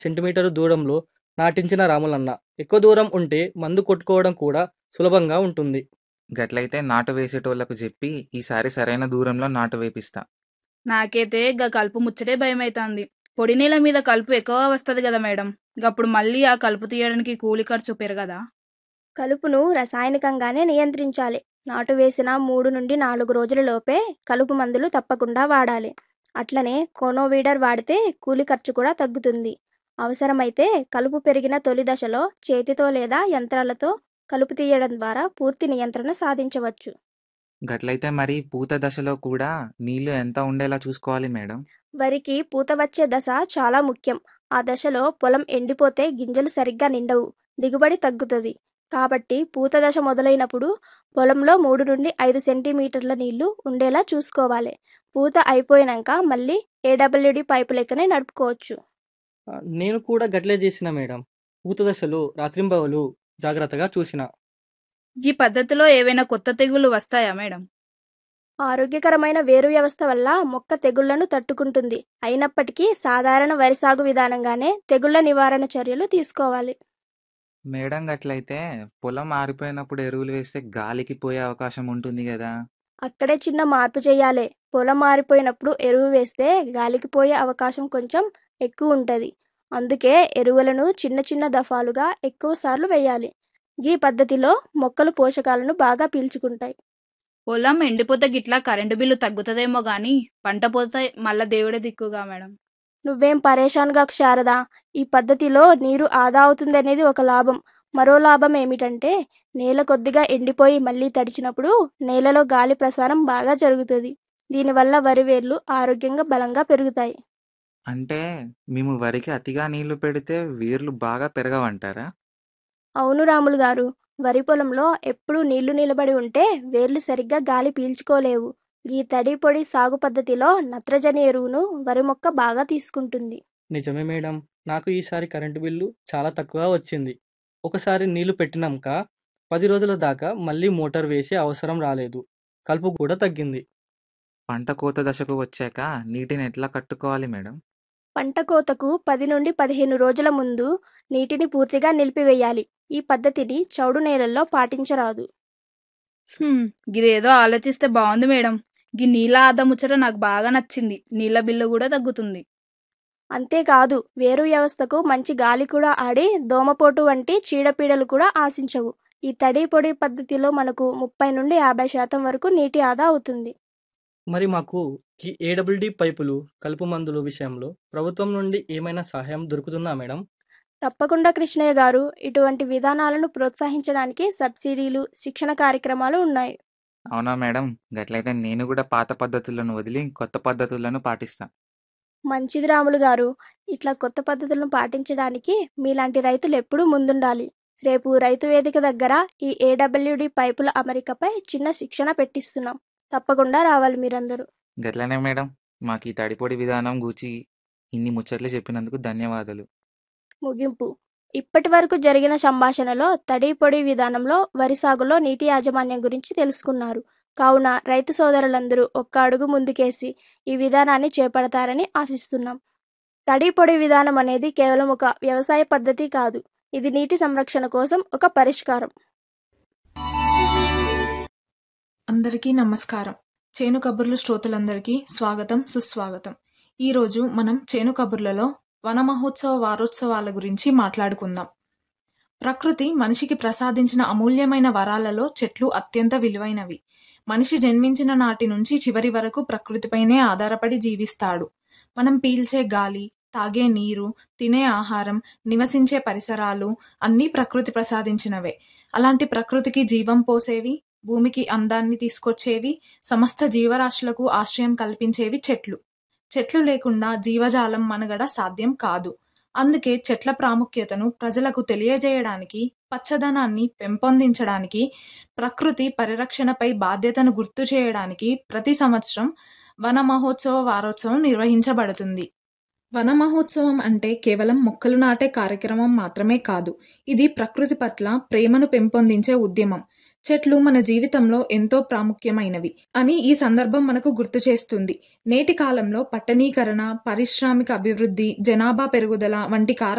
centimetre దూరంలో నాటించిన రాములన్న ఎక్కువ దూరం ఉంటే మందు కొట్టుకోవడం కూడా సులభంగా ఉంటుంది గట్లయితే నాటు వేసేటోళ్లకు చెప్పి ఈసారి సరైన దూరంలో నాటు వేపిస్తా నాకైతే గా కలుపు ముచ్చటే భయమైతాంది పొడి నీళ్ళ మీద కలుపు ఎక్కువ వస్తది కదా మేడం గప్పుడు మళ్ళీ ఆ కలుపు తీయడానికి కూలి ఖర్చు పెరగదా కలుపును రసాయనికంగానే నియంత్రించాలి నాటు వేసిన మూడు నుండి నాలుగు రోజుల లోపే కలుపు మందులు తప్పకుండా వాడాలి అట్లనే కోనోవీడర్ వాడితే కూలి ఖర్చు కూడా తగ్గుతుంది అవసరమైతే కలుపు పెరిగిన తొలి దశలో చేతితో లేదా యంత్రాలతో కలుపు తీయడం ద్వారా పూర్తి నియంత్రణ సాధించవచ్చు గట్లయితే మరి పూత దశలో కూడా నీళ్లు ఎంత ఉండేలా చూసుకోవాలి మేడం వరికి పూత వచ్చే దశ చాలా ముఖ్యం ఆ దశలో పొలం ఎండిపోతే గింజలు సరిగ్గా నిండవు దిగుబడి తగ్గుతుంది కాబట్టి పూత దశ మొదలైనప్పుడు పొలంలో మూడు నుండి ఐదు సెంటీమీటర్ల నీళ్లు ఉండేలా చూసుకోవాలి పూత అయిపోయినాక మళ్ళీ ఏడబ్ల్యూడి పైపు లెక్కనే నడుపుకోవచ్చు ఆ, నేను కూడా గట్లే చేసిన మేడం పూత దశలో రాత్రింబవలు జాగ్రత్తగా చూసిన ఈ పద్ధతిలో ఏవైనా కొత్త తెగుళ్ళు వస్తాయా మేడం ఆరోగ్యకరమైన వేరు వ్యవస్థ వల్ల మొక్క తెగుళ్లను తట్టుకుంటుంది అయినప్పటికీ సాధారణ వరి సాగు విధానంగానే తెగుళ్ల నివారణ చర్యలు తీసుకోవాలి మేడం గట్లయితే పొలం ఆరిపోయినప్పుడు ఎరువులు వేస్తే గాలికి పోయే అవకాశం ఉంటుంది కదా అక్కడే చిన్న మార్పు చేయాలి పొలం మారిపోయినప్పుడు ఎరువు వేస్తే గాలికి పోయే అవకాశం కొంచెం ఎక్కువ ఉంటుంది అందుకే ఎరువులను చిన్న చిన్న దఫాలుగా ఎక్కువ సార్లు వేయాలి ఈ పద్ధతిలో మొక్కలు పోషకాలను బాగా పీల్చుకుంటాయి పొలం ఎండిపోతే గిట్లా కరెంటు బిల్లు తగ్గుతుందేమో గానీ పంట పోతే మళ్ళా దేవుడే దిక్కుగా మేడం నువ్వేం పరేషాన్గా శారదా ఈ పద్ధతిలో నీరు ఆదా అవుతుందనేది ఒక లాభం మరో లాభం ఏమిటంటే నేల కొద్దిగా ఎండిపోయి మళ్ళీ తడిచినప్పుడు నేలలో గాలి ప్రసారం బాగా జరుగుతుంది దీనివల్ల వరి వేర్లు ఆరోగ్యంగా బలంగా పెరుగుతాయి అంటే మేము వరికి అతిగా నీళ్లు పెడితే వేర్లు బాగా పెరగవంటారా అవును రాములు గారు వరి పొలంలో ఎప్పుడూ నీళ్లు నిలబడి ఉంటే వేర్లు సరిగ్గా గాలి పీల్చుకోలేవు ఈ తడి పొడి సాగు పద్ధతిలో నత్రజని ఎరువును వరి మొక్క బాగా తీసుకుంటుంది నిజమే మేడం నాకు ఈసారి కరెంటు బిల్లు చాలా తక్కువ వచ్చింది ఒకసారి నీళ్లు పెట్టినాక పది రోజుల దాకా మళ్ళీ మోటార్ వేసే అవసరం రాలేదు కలుపు కూడా తగ్గింది పంట కోత దశకు వచ్చాక నీటిని ఎట్లా కట్టుకోవాలి మేడం పంట కోతకు పది నుండి పదిహేను రోజుల ముందు నీటిని పూర్తిగా నిలిపివేయాలి ఈ పద్ధతిని చౌడు నేలల్లో పాటించరాదు హ్మ్, గిదేదో ఆలోచిస్తే బాగుంది మేడం గీ నీళ్ళ ఆదా ముచ్చట నాకు బాగా నచ్చింది నీళ్ళ బిల్లు కూడా తగ్గుతుంది అంతేకాదు వేరు వ్యవస్థకు మంచి గాలి కూడా ఆడి దోమపోటు వంటి చీడపీడలు కూడా ఆశించవు ఈ తడి పొడి పద్ధతిలో మనకు ముప్పై నుండి యాభై శాతం వరకు నీటి ఆదా అవుతుంది మరి మాకు ఈ ఏడబ్ల్యూడి పైపులు కలుపు మందుల విషయంలో ప్రభుత్వం నుండి ఏమైనా సహాయం దొరుకుతుందా మేడం తప్పకుండా కృష్ణయ్య గారు ఇటువంటి విధానాలను ప్రోత్సహించడానికి సబ్సిడీలు శిక్షణ కార్యక్రమాలు ఉన్నాయి అవునా మేడం గట్లయితే నేను కూడా పాత పద్ధతులను వదిలి కొత్త పద్ధతులను పాటిస్తా మంచిది రాములు గారు ఇట్లా కొత్త పద్ధతులను పాటించడానికి మీలాంటి రైతులు ఎప్పుడూ ముందుండాలి రేపు రైతు వేదిక దగ్గర ఈ ఏడబ్ల్యూడి పైపుల అమరికపై చిన్న శిక్షణ పెట్టిస్తున్నాం తప్పకుండా రావాలి మీరందరూ గట్లనే మేడం మాకు ఈ తడిపొడి విధానం గూచి ఇన్ని ముచ్చట్లు చెప్పినందుకు ధన్యవాదాలు ముగింపు ఇప్పటి వరకు జరిగిన సంభాషణలో తడి పొడి విధానంలో వరి సాగులో నీటి యాజమాన్యం గురించి తెలుసుకున్నారు కావున రైతు సోదరులందరూ ఒక్క అడుగు ముందుకేసి ఈ విధానాన్ని చేపడతారని ఆశిస్తున్నాం తడి పొడి విధానం అనేది కేవలం ఒక వ్యవసాయ పద్ధతి కాదు ఇది నీటి సంరక్షణ కోసం ఒక పరిష్కారం అందరికీ నమస్కారం చేను కబుర్లు శ్రోతలందరికీ స్వాగతం సుస్వాగతం ఈరోజు మనం చేను కబుర్లలో వన మహోత్సవ వారోత్సవాల గురించి మాట్లాడుకుందాం ప్రకృతి మనిషికి ప్రసాదించిన అమూల్యమైన వరాలలో చెట్లు అత్యంత విలువైనవి మనిషి జన్మించిన నాటి నుంచి చివరి వరకు ప్రకృతిపైనే ఆధారపడి జీవిస్తాడు మనం పీల్చే గాలి తాగే నీరు తినే ఆహారం నివసించే పరిసరాలు అన్నీ ప్రకృతి ప్రసాదించినవే అలాంటి ప్రకృతికి జీవం పోసేవి భూమికి అందాన్ని తీసుకొచ్చేవి సమస్త జీవరాశులకు ఆశ్రయం కల్పించేవి చెట్లు చెట్లు లేకుండా జీవజాలం మనుగడ సాధ్యం కాదు అందుకే చెట్ల ప్రాముఖ్యతను ప్రజలకు తెలియజేయడానికి పచ్చదనాన్ని పెంపొందించడానికి ప్రకృతి పరిరక్షణపై బాధ్యతను గుర్తు చేయడానికి ప్రతి సంవత్సరం వన మహోత్సవ వారోత్సవం నిర్వహించబడుతుంది వన మహోత్సవం అంటే కేవలం మొక్కలు నాటే కార్యక్రమం మాత్రమే కాదు ఇది ప్రకృతి పట్ల ప్రేమను పెంపొందించే ఉద్యమం చెట్లు మన జీవితంలో ఎంతో ప్రాముఖ్యమైనవి అని ఈ సందర్భం మనకు గుర్తు చేస్తుంది నేటి కాలంలో పట్టణీకరణ పారిశ్రామిక అభివృద్ధి జనాభా పెరుగుదల వంటి కారణాల